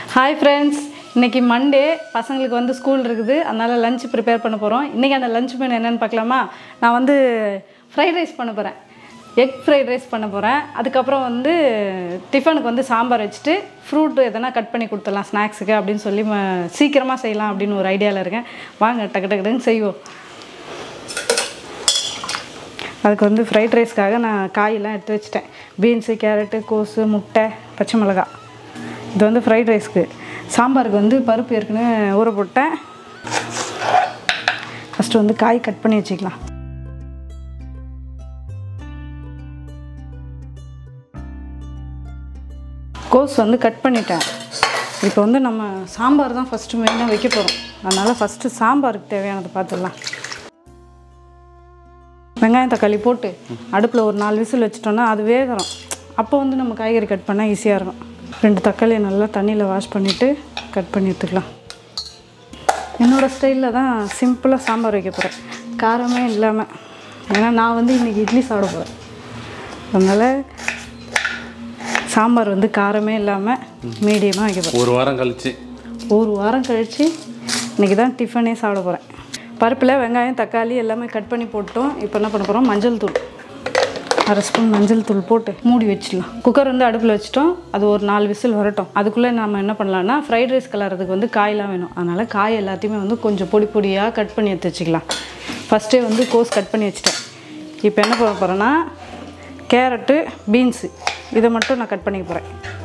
Hi friends இன்னைக்கு Monday பசங்களுக்கு வந்து ஸ்கூல் இருக்குது அதனால் லஞ்ச் ப்ரிப்பேர் பண்ண போகிறோம் இன்றைக்கி அந்த லஞ்ச் மெனு என்னென்னு பார்க்கலாமா நான் வந்து ஃப்ரைட் ரைஸ் பண்ண போகிறேன் எக் ஃப்ரைட் ரைஸ் பண்ண போகிறேன் அதுக்கப்புறம் வந்து டிஃபனுக்கு வந்து சாம்பார் வச்சுட்டு ஃப்ரூட் எதனா கட் பண்ணி கொடுத்துடலாம் ஸ்நாக்ஸுக்கு அப்படின்னு சொல்லி ம- சீக்கிரமாக செய்யலாம் அப்படின்னு ஒரு ஐடியாவில் இருக்கேன் வாங்க டக்கு டக்கு டக்குன்னு செய்வோம் அதுக்கு வந்து ஃப்ரைட் ரைஸ்க்காக நான் காயெல்லாம் எடுத்து வச்சிட்டேன் பீன்ஸு கேரட்டு கோஸு முட்டை பச்சை மிளகாய் இது வந்து ஃப்ரைட் ரைஸ்க்கு சாம்பாருக்கு வந்து பருப்பு ஏற்கனவே ஊற போட்டேன் ஃபஸ்ட்டு வந்து காய் கட் பண்ணி வச்சுக்கலாம் கோஸ் வந்து கட் பண்ணிட்டேன் இப்போ வந்து நம்ம சாம்பார் தான் ஃபஸ்ட்டு மெயினாக வைக்க போகிறோம் அதனால் ஃபஸ்ட்டு சாம்பாருக்கு தேவையானதை பார்த்துடலாம் வெங்காயம் தக்காளி போட்டு அடுப்பில் ஒரு நாலு விசில் வச்சிட்டோன்னா அது வேகிறோம் அப்போ வந்து நம்ம காய்கறி கட் பண்ணால் ஈஸியாக இருக்கும் ரெண்டு தக்காளியை நல்லா தண்ணியில் வாஷ் பண்ணிவிட்டு கட் பண்ணி எடுத்துக்கலாம் என்னோடய ஸ்டைலில் தான் சிம்பிளாக சாம்பார் வைக்க போகிறேன் காரமே இல்லாமல் ஏன்னா நான் வந்து இன்றைக்கி இட்லி சாப்பிட போகிறேன் அதனால் சாம்பார் வந்து காரமே இல்லாமல் மீடியமாக வைக்க போகிறேன் ஒரு வாரம் கழிச்சு ஒரு வாரம் கழித்து இன்றைக்கி தான் டிஃபனே சாப்பிட போகிறேன் பருப்பில் வெங்காயம் தக்காளி எல்லாமே கட் பண்ணி போட்டோம் இப்போ என்ன பண்ண போகிறோம் மஞ்சள் தூள் அரை ஸ்பூன் மஞ்சள் தூள் போட்டு மூடி வச்சிடலாம் குக்கர் வந்து அடுப்பில் வச்சிட்டோம் அது ஒரு நாலு விசில் வரட்டும் அதுக்குள்ளே நம்ம என்ன பண்ணலாம்னா ஃப்ரைட் ரைஸ் கலர்றதுக்கு வந்து காயெலாம் வேணும் அதனால் காய் எல்லாத்தையுமே வந்து கொஞ்சம் பொடி பொடியாக கட் பண்ணி எடுத்து வச்சுக்கலாம் ஃபஸ்ட்டே வந்து கோஸ் கட் பண்ணி வச்சிட்டேன் இப்போ என்ன பண்ண போகிறேன்னா கேரட்டு பீன்ஸு இதை மட்டும் நான் கட் பண்ணிக்க போகிறேன்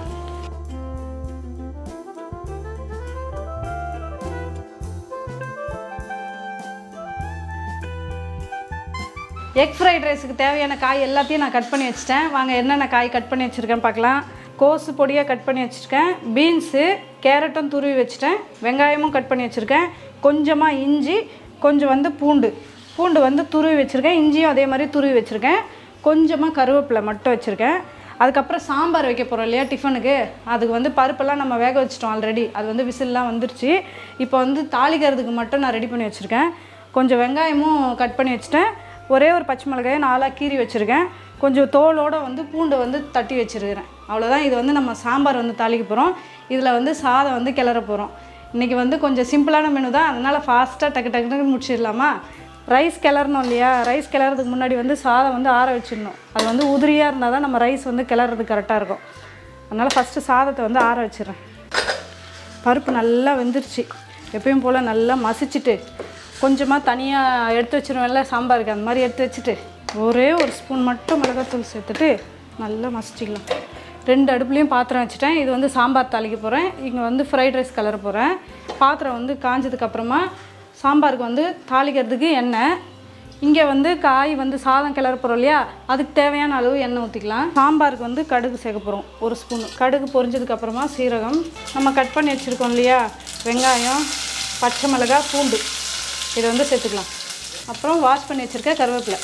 எக் ஃப்ரைட் ரைஸுக்கு தேவையான காய் எல்லாத்தையும் நான் கட் பண்ணி வச்சிட்டேன் வாங்க என்னென்ன காய் கட் பண்ணி வச்சுருக்கேன் பார்க்கலாம் கோஸு பொடியாக கட் பண்ணி வச்சுருக்கேன் பீன்ஸு கேரட்டும் துருவி வச்சுட்டேன் வெங்காயமும் கட் பண்ணி வச்சுருக்கேன் கொஞ்சமாக இஞ்சி கொஞ்சம் வந்து பூண்டு பூண்டு வந்து துருவி வச்சுருக்கேன் இஞ்சியும் அதே மாதிரி துருவி வச்சுருக்கேன் கொஞ்சமாக கருவேப்பிலை மட்டும் வச்சுருக்கேன் அதுக்கப்புறம் சாம்பார் வைக்க போகிறோம் இல்லையா டிஃபனுக்கு அதுக்கு வந்து பருப்பெல்லாம் நம்ம வேக வச்சிட்டோம் ஆல்ரெடி அது வந்து விசில்லாம் வந்துருச்சு இப்போ வந்து தாளிக்கிறதுக்கு மட்டும் நான் ரெடி பண்ணி வச்சுருக்கேன் கொஞ்சம் வெங்காயமும் கட் பண்ணி வச்சுட்டேன் ஒரே ஒரு பச்சை மிளகாயை நாலாக கீறி வச்சுருக்கேன் கொஞ்சம் தோலோடு வந்து பூண்டை வந்து தட்டி வச்சுருக்கிறேன் அவ்வளோதான் இது வந்து நம்ம சாம்பார் வந்து தாளிக்க போகிறோம் இதில் வந்து சாதம் வந்து கிளற போகிறோம் இன்றைக்கி வந்து கொஞ்சம் சிம்பிளான மெனு தான் அதனால் ஃபாஸ்ட்டாக டக்கு டக்கு டக்குன்னு முடிச்சிடலாமா ரைஸ் கிளறணும் இல்லையா ரைஸ் கிளறதுக்கு முன்னாடி வந்து சாதம் வந்து ஆற வச்சிடணும் அது வந்து உதிரியாக இருந்தால் தான் நம்ம ரைஸ் வந்து கிளறதுக்கு கரெக்டாக இருக்கும் அதனால் ஃபஸ்ட்டு சாதத்தை வந்து ஆற வச்சிடுறேன் பருப்பு நல்லா வெந்துருச்சு எப்பயும் போல் நல்லா மசிச்சுட்டு கொஞ்சமாக தனியாக எடுத்து வச்சிருவேன்ல சாம்பாருக்கு அந்த மாதிரி எடுத்து வச்சுட்டு ஒரே ஒரு ஸ்பூன் மட்டும் மிளகாத்தூள் சேர்த்துட்டு நல்லா மசிச்சிக்கலாம் ரெண்டு அடுப்புலேயும் பாத்திரம் வச்சுட்டேன் இது வந்து சாம்பார் தாளிக்க போகிறேன் இங்கே வந்து ஃப்ரைட் ரைஸ் கலர போகிறேன் பாத்திரம் வந்து காஞ்சதுக்கப்புறமா சாம்பாருக்கு வந்து தாளிக்கிறதுக்கு எண்ணெய் இங்கே வந்து காய் வந்து சாதம் கிளற போகிறோம் இல்லையா அதுக்கு தேவையான அளவு எண்ணெய் ஊற்றிக்கலாம் சாம்பாருக்கு வந்து கடுகு சேர்க்க போகிறோம் ஒரு ஸ்பூன் கடுகு பொரிஞ்சதுக்கப்புறமா சீரகம் நம்ம கட் பண்ணி வச்சுருக்கோம் இல்லையா வெங்காயம் பச்சை மிளகாய் பூண்டு இதை வந்து சேர்த்துக்கலாம் அப்புறம் வாஷ் பண்ணி வச்சுருக்க கருவேப்பிலை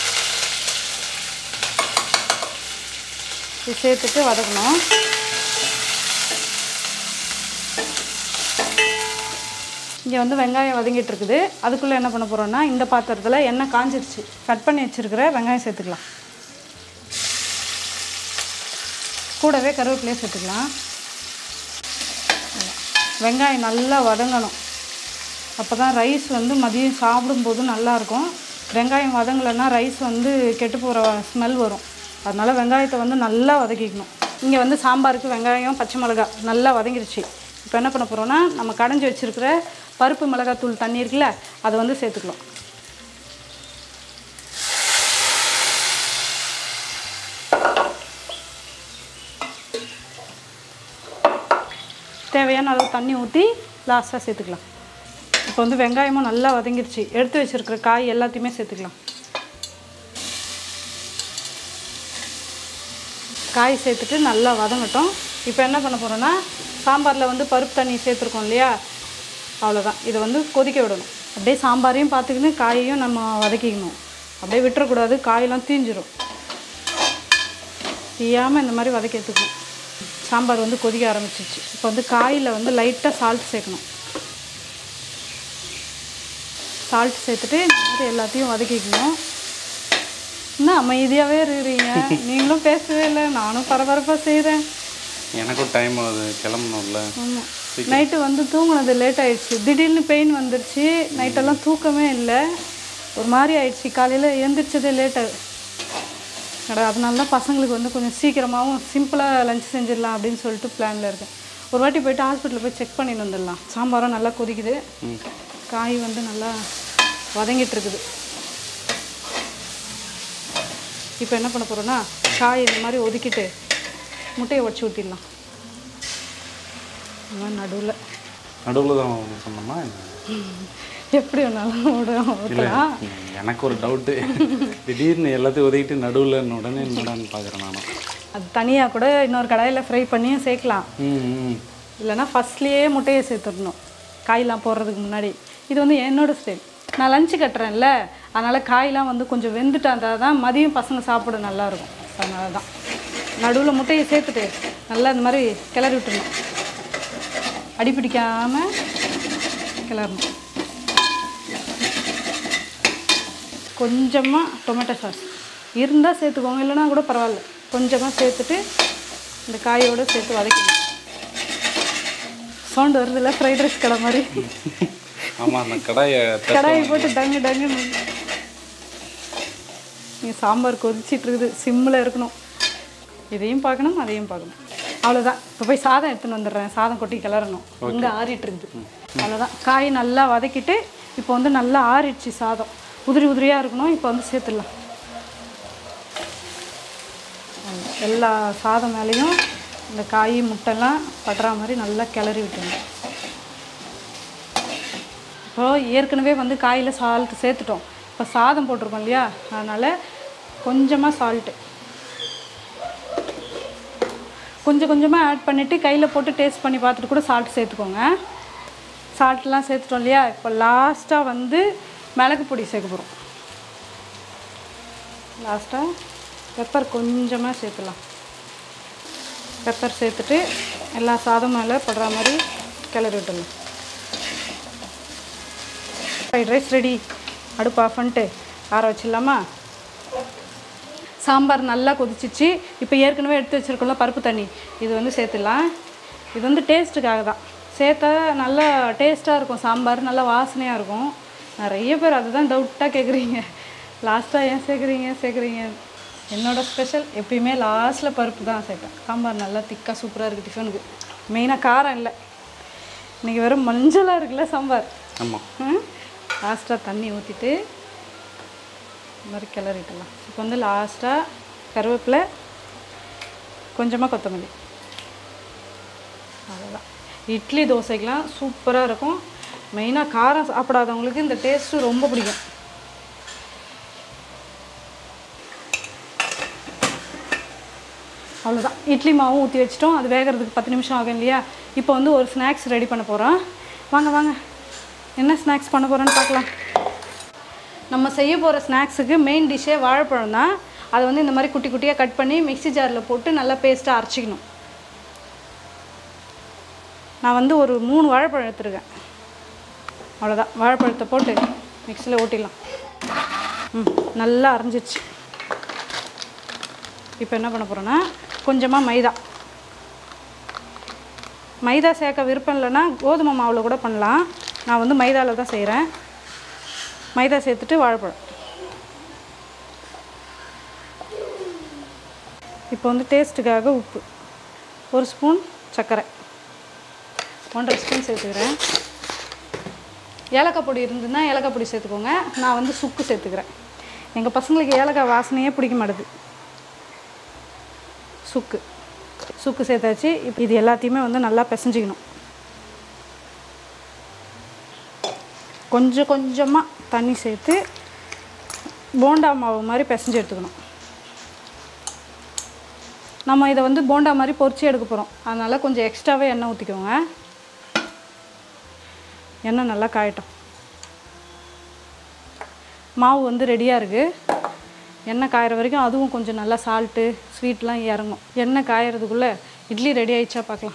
இது சேர்த்துட்டு வதக்கணும் இங்கே வந்து வெங்காயம் வதங்கிட்டு இருக்குது அதுக்குள்ளே என்ன பண்ண போகிறோம்னா இந்த பாத்திரத்தில் எண்ணெய் காஞ்சிருச்சு கட் பண்ணி வச்சுருக்கிற வெங்காயம் சேர்த்துக்கலாம் கூடவே கருவேப்பிலையே சேர்த்துக்கலாம் வெங்காயம் நல்லா வதங்கணும் அப்போ தான் ரைஸ் வந்து மதியம் சாப்பிடும்போது நல்லாயிருக்கும் வெங்காயம் வதங்கலைன்னா ரைஸ் வந்து கெட்டு போகிற ஸ்மெல் வரும் அதனால் வெங்காயத்தை வந்து நல்லா வதக்கிக்கணும் இங்கே வந்து சாம்பாருக்கு வெங்காயம் பச்சை மிளகாய் நல்லா வதங்கிருச்சு இப்போ என்ன பண்ண போகிறோம்னா நம்ம கடைஞ்சி வச்சுருக்கிற பருப்பு மிளகாத்தூள் தண்ணி இருக்குல்ல அதை வந்து சேர்த்துக்கலாம் தேவையான அளவு தண்ணி ஊற்றி லாஸ்ட்டாக சேர்த்துக்கலாம் இப்போ வந்து வெங்காயமும் நல்லா வதங்கிருச்சு எடுத்து வச்சுருக்கிற காய் எல்லாத்தையுமே சேர்த்துக்கலாம் காய் சேர்த்துட்டு நல்லா வதங்கட்டும் இப்போ என்ன பண்ண போகிறோன்னா சாம்பாரில் வந்து பருப்பு தண்ணி சேர்த்துருக்கோம் இல்லையா அவ்வளோதான் இதை வந்து கொதிக்க விடணும் அப்படியே சாம்பாரையும் பார்த்துக்கின்னு காயையும் நம்ம வதக்கிக்கணும் அப்படியே விட்டுறக்கூடாது காயெல்லாம் தீஞ்சிரும் தீயாமல் இந்த மாதிரி வதக்கி எடுத்துக்கணும் சாம்பார் வந்து கொதிக்க ஆரம்பிச்சிருச்சு இப்போ வந்து காயில் வந்து லைட்டாக சால்ட் சேர்க்கணும் சால்ட் சேர்த்துட்டு இந்த மாதிரி எல்லாத்தையும் வதக்கிக்கணும் என்ன அமைதியாகவே இருக்கிறீங்க நீங்களும் பேசவே இல்லை நானும் பரபரப்பாக செய்கிறேன் எனக்கும் டைம் ஆகுது கிளம்பணும்ல ஆமாம் நைட்டு வந்து தூங்குனது லேட் ஆயிடுச்சு திடீர்னு பெயின் வந்துருச்சு நைட்டெல்லாம் தூக்கமே இல்லை ஒரு மாதிரி ஆயிடுச்சு காலையில் எழுந்திரிச்சதே லேட்டு அட அதனால தான் பசங்களுக்கு வந்து கொஞ்சம் சீக்கிரமாகவும் சிம்பிளாக லஞ்ச் செஞ்சிடலாம் அப்படின்னு சொல்லிட்டு பிளானில் இருக்கேன் ஒரு வாட்டி போயிட்டு ஹாஸ்பிட்டலில் போய் செக் பண்ணிட்டு வந்துடலாம் சாம்பாரும் நல்லா கொதிக்குது காய் வந்து நல்லா வதங்கிட்டு இருக்குது இப்போ என்ன பண்ண போகிறோன்னா காய் இந்த மாதிரி ஒதுக்கிட்டு முட்டையை உடச்சி ஊற்றிடலாம் இந்த மாதிரி நடுவில் நடுவில் தான் சொன்னோமா என்ன? எப்படி வேணாலும் விட இல்லை ஊற்றலாம் எனக்கு ஒரு டவுட்டு திடீர்னு எல்லாத்தையும் ஒதுக்கிட்டு நடுவில் உடனே என்னடான்னு பார்க்குறேன் நானும் அது தனியாக கூட இன்னொரு கடாயில் ஃப்ரை பண்ணியும் சேர்க்கலாம் ம் ம் இல்லைன்னா ஃபஸ்ட்லேயே முட்டையை சேர்த்துடணும் காயெலாம் போடுறதுக்கு முன்னாடி இது வந்து என்னோட ஸ்டைல் நான் லஞ்சு கட்டுறேன்ல அதனால் காயெலாம் வந்து கொஞ்சம் வெந்துட்டா இருந்தால் தான் மதியம் பசங்க சாப்பிட நல்லாயிருக்கும் அதனால தான் நடுவில் முட்டையை சேர்த்துட்டு நல்லா இந்த மாதிரி கிளறி விட்டுணும் அடி பிடிக்காமல் கிளறணும் கொஞ்சமாக டொமேட்டோ சாஸ் இருந்தால் சேர்த்துக்கோங்க இல்லைன்னா கூட பரவாயில்ல கொஞ்சமாக சேர்த்துட்டு இந்த காயோடு சேர்த்து வதக்கணும் சவுண்ட் வருதுல்ல ஃப்ரைட் ரைஸ் கடை மாதிரி ஆமாம் அந்த கடாயை தட்ட- கடாயை போட்டு டங்கு டங்குன்னு நீ சாம்பார் கொதிச்சிட்டு இருக்குது சிம்மில் இருக்கணும் இதையும் பார்க்கணும் அதையும் பார்க்கணும் அவ்வளோதான் இப்போ போய் சாதம் எடுத்துன்னு வந்துடுறேன் சாதம் கொட்டி கிளறணும் இங்கே ஆறிட்டு இருக்குது அவ்வளோதான் காய் நல்லா வதக்கிட்டு இப்போ வந்து நல்லா ஆறிடுச்சு சாதம் உதிரி உதிரியாக இருக்கணும் இப்போ வந்து சேர்த்துடலாம் அவ்வளவுதான். எல்லா சாதம் மேலேயும் இந்த காய் முட்டைலாம் படுற மாதிரி நல்லா கிளறி விட்டுருங்க இப்போ ஏற்கனவே வந்து காயில் சால்ட் சேர்த்துட்டோம் இப்போ சாதம் போட்டிருக்கோம் இல்லையா அதனால் கொஞ்சமாக சால்ட்டு கொஞ்சம் கொஞ்சமாக ஆட் பண்ணிவிட்டு கையில் போட்டு டேஸ்ட் பண்ணி பார்த்துட்டு கூட சால்ட் சேர்த்துக்கோங்க சால்ட்லாம் சேர்த்துட்டோம் இல்லையா இப்போ லாஸ்ட்டாக வந்து மிளகு பொடி சேர்க்க போகிறோம் லாஸ்ட்டாக பெப்பர் கொஞ்சமாக சேர்த்துலாம் பெப்பர் சேர்த்துட்டு எல்லா சாதம் மேலே படுற மாதிரி கிளறி விட்டுடலாம் ஃப்ரைட் ரைஸ் ரெடி அடுப்பு ஆஃப் பண்ணிட்டு ஆற வச்சிடலாமா சாம்பார் நல்லா கொதிச்சிச்சு இப்போ ஏற்கனவே எடுத்து வச்சுருக்கோம்ல பருப்பு தண்ணி இது வந்து சேர்த்துடலாம் இது வந்து டேஸ்ட்டுக்காக தான் சேர்த்தா நல்லா டேஸ்ட்டாக இருக்கும் சாம்பார் நல்லா வாசனையாக இருக்கும் நிறைய பேர் அதுதான் டவுட்டாக கேட்குறீங்க லாஸ்ட்டாக ஏன் சேர்க்குறீங்க சேர்க்குறீங்க என்னோட ஸ்பெஷல் எப்பயுமே லாஸ்ட்டில் பருப்பு தான் சேர்ப்பேன் சாம்பார் நல்லா திக்காக சூப்பராக இருக்குது டிஃபனுக்கு மெயினாக காரம் இல்லை இன்றைக்கி வெறும் மஞ்சளாக இருக்குல்ல சாம்பார் ஆமாம் லாஸ்ட்டாக தண்ணி ஊற்றிட்டு இந்த மாதிரி கிளறிட்டலாம் இப்போ வந்து லாஸ்ட்டாக கருவேப்பிலை கொஞ்சமாக கொத்தமல்லி அவ்வளோதான் இட்லி தோசைக்கெலாம் சூப்பராக இருக்கும் மெயினாக காரம் சாப்பிடாதவங்களுக்கு இந்த டேஸ்ட்டு ரொம்ப பிடிக்கும் அவ்வளோதான் இட்லி மாவும் ஊற்றி வச்சிட்டோம் அது வேகிறதுக்கு பத்து நிமிஷம் ஆகும் இல்லையா இப்போ வந்து ஒரு ஸ்நாக்ஸ் ரெடி பண்ண போகிறோம் வாங்க வாங்க என்ன ஸ்நாக்ஸ் பண்ண போகிறோன்னு பார்க்கலாம் நம்ம செய்ய போகிற ஸ்நாக்ஸுக்கு மெயின் டிஷ்ஷே வாழைப்பழம் தான் அதை வந்து இந்த மாதிரி குட்டி குட்டியாக கட் பண்ணி மிக்ஸி ஜாரில் போட்டு நல்லா பேஸ்ட்டாக அரைச்சிக்கணும் நான் வந்து ஒரு மூணு வாழைப்பழம் எடுத்துருக்கேன் அவ்வளோதான் வாழைப்பழத்தை போட்டு மிக்ஸியில் ஓட்டிடலாம் ம் நல்லா அரைஞ்சிருச்சு இப்போ என்ன பண்ண போகிறோன்னா கொஞ்சமாக மைதா மைதா சேர்க்க விருப்பம் இல்லைன்னா கோதுமை மாவில் கூட பண்ணலாம் நான் வந்து மைதாவில் தான் செய்கிறேன் மைதா சேர்த்துட்டு வாழைப்பழம் இப்போ வந்து டேஸ்ட்டுக்காக உப்பு ஒரு ஸ்பூன் சர்க்கரை ஒன்றரை ஸ்பூன் சேர்த்துக்கிறேன் ஏலக்காய் பொடி இருந்ததுன்னா ஏலக்காய் பொடி சேர்த்துக்கோங்க நான் வந்து சுக்கு சேர்த்துக்கிறேன் எங்கள் பசங்களுக்கு ஏலக்காய் வாசனையே பிடிக்க மாட்டுது சுக்கு சுக்கு சேர்த்தாச்சு இப்போ இது எல்லாத்தையுமே வந்து நல்லா பிசைஞ்சிக்கணும் கொஞ்சம் கொஞ்சமாக தண்ணி சேர்த்து போண்டா மாவு மாதிரி பிசைஞ்சு எடுத்துக்கணும் நம்ம இதை வந்து போண்டா மாதிரி பொரிச்சு எடுக்க போகிறோம் அதனால் கொஞ்சம் எக்ஸ்ட்ராவே எண்ணெய் ஊற்றிக்கோங்க எண்ணெய் நல்லா காயட்டும் மாவு வந்து ரெடியாக இருக்குது எண்ணெய் காயிற வரைக்கும் அதுவும் கொஞ்சம் நல்லா சால்ட்டு ஸ்வீட்லாம் இறங்கும் எண்ணெய் காயறதுக்குள்ளே இட்லி ரெடி ஆயிடுச்சா பார்க்கலாம்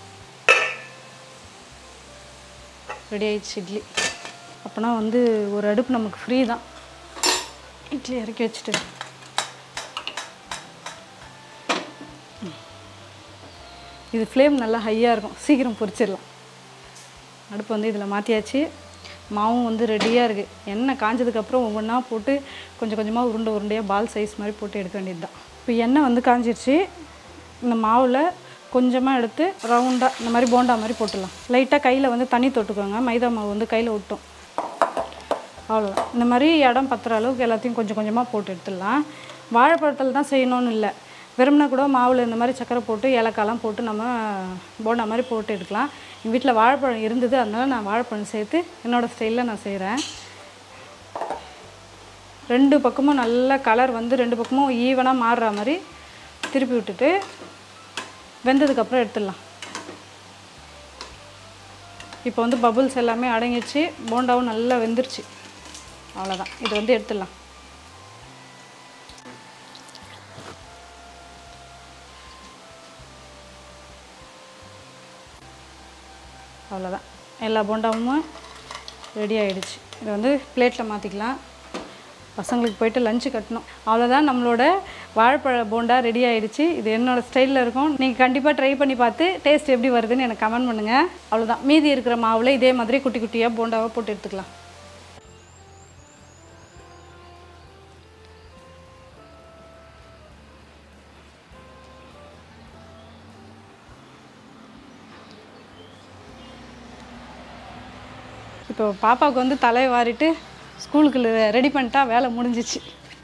ரெடி ஆயிடுச்சு இட்லி அப்போனா வந்து ஒரு அடுப்பு நமக்கு ஃப்ரீ தான் இட்லி இறக்கி வச்சுட்டு ம். இது ஃப்ளேம் நல்லா ஹையாக இருக்கும் சீக்கிரம் பொரிச்சிடலாம் அடுப்பு வந்து இதில் மாற்றியாச்சு மாவும் வந்து ரெடியாக இருக்குது எண்ணெய் காஞ்சதுக்கப்புறம் ஒவ்வொன்றா போட்டு கொஞ்சம் கொஞ்சமாக உருண்டை உருண்டையாக பால் சைஸ் மாதிரி போட்டு எடுக்க வேண்டியது தான் இப்போ எண்ணெய் வந்து காஞ்சிருச்சு இந்த மாவில் கொஞ்சமாக எடுத்து ரவுண்டாக இந்த மாதிரி போண்டா மாதிரி போட்டுடலாம் லைட்டாக கையில் வந்து தண்ணி தொட்டுக்கோங்க மைதா மாவு வந்து கையில் விட்டோம் அவ்வளோதான் இந்த மாதிரி இடம் பத்துற அளவுக்கு எல்லாத்தையும் கொஞ்சம் கொஞ்சமாக போட்டு எடுத்துடலாம் வாழைப்பழத்தில் தான் செய்யணும்னு இல்லை வெறும்னா கூட மாவில் இந்த மாதிரி சக்கரை போட்டு ஏலக்காய்லாம் போட்டு நம்ம போண்டா மாதிரி போட்டு எடுக்கலாம் எங்கள் வீட்டில் வாழைப்பழம் இருந்தது அதனால நான் வாழைப்பழம் சேர்த்து என்னோடய ஸ்டைலில் நான் செய்கிறேன் ரெண்டு பக்கமும் நல்ல கலர் வந்து ரெண்டு பக்கமும் ஈவனாக மாறுற மாதிரி திருப்பி விட்டுட்டு வெந்ததுக்கப்புறம் எடுத்துடலாம் இப்போ வந்து பபுள்ஸ் எல்லாமே அடங்கிடுச்சு போண்டாவும் நல்லா வெந்துருச்சு அவ்வளோதான் இது வந்து எடுத்துடலாம் அவ்வளோதான் எல்லா போண்டாவும் ரெடி ஆயிடுச்சு இதை வந்து பிளேட்டில் மாற்றிக்கலாம் பசங்களுக்கு போயிட்டு லஞ்சு கட்டணும் அவ்வளோதான் நம்மளோட வாழைப்பழ போண்டா ரெடி ஆயிடுச்சு இது என்னோடய ஸ்டைலில் இருக்கும் நீங்கள் கண்டிப்பாக ட்ரை பண்ணி பார்த்து டேஸ்ட் எப்படி வருதுன்னு எனக்கு கமெண்ட் பண்ணுங்கள் அவ்வளோதான் மீதி இருக்கிற மாவில் இதே மாதிரி குட்டி குட்டியாக போண்டாவை போட்டு எடுத்துக்கலாம் இப்போ பாப்பாவுக்கு வந்து தலையை வாரிட்டு ஸ்கூலுக்கு ரெடி பண்ணிட்டா வேலை முடிஞ்சிச்சு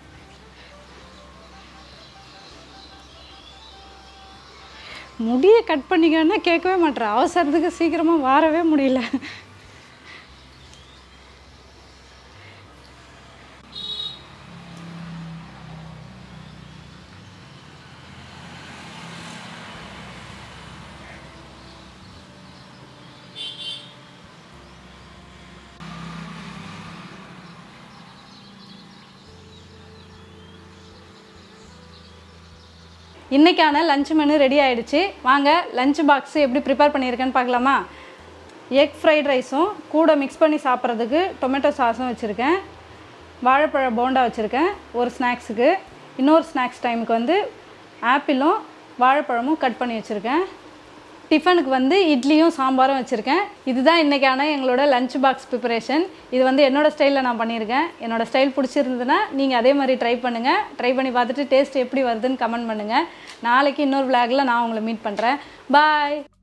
முடியை கட் பண்ணிக்கன்னா கேட்கவே மாட்டேறா அவசரத்துக்கு சீக்கிரமாக வாரவே முடியல இன்றைக்கான லஞ்ச் மெனு ரெடி ஆயிடுச்சு வாங்க லஞ்ச் பாக்ஸ் எப்படி ப்ரிப்பேர் பண்ணியிருக்கேன்னு பார்க்கலாமா எக் ஃப்ரைட் ரைஸும் கூட மிக்ஸ் பண்ணி சாப்பிட்றதுக்கு டொமேட்டோ சாஸும் வச்சுருக்கேன் வாழைப்பழ போண்டா வச்சுருக்கேன் ஒரு ஸ்நாக்ஸுக்கு இன்னொரு ஸ்நாக்ஸ் டைமுக்கு வந்து ஆப்பிளும் வாழைப்பழமும் கட் பண்ணி வச்சுருக்கேன் டிஃபனுக்கு வந்து இட்லியும் சாம்பாரும் வச்சுருக்கேன் இதுதான் இன்றைக்கான எங்களோட லஞ்ச் பாக்ஸ் ப்ரிப்பரேஷன் இது வந்து என்னோட ஸ்டைலில் நான் பண்ணியிருக்கேன் என்னோட ஸ்டைல் பிடிச்சிருந்ததுன்னா நீங்கள் அதே மாதிரி ட்ரை பண்ணுங்கள் ட்ரை பண்ணி பார்த்துட்டு டேஸ்ட் எப்படி வருதுன்னு கமெண்ட் பண்ணுங்கள் நாளைக்கு இன்னொரு விளாகில் நான் உங்களை மீட் பண்ணுறேன் பாய்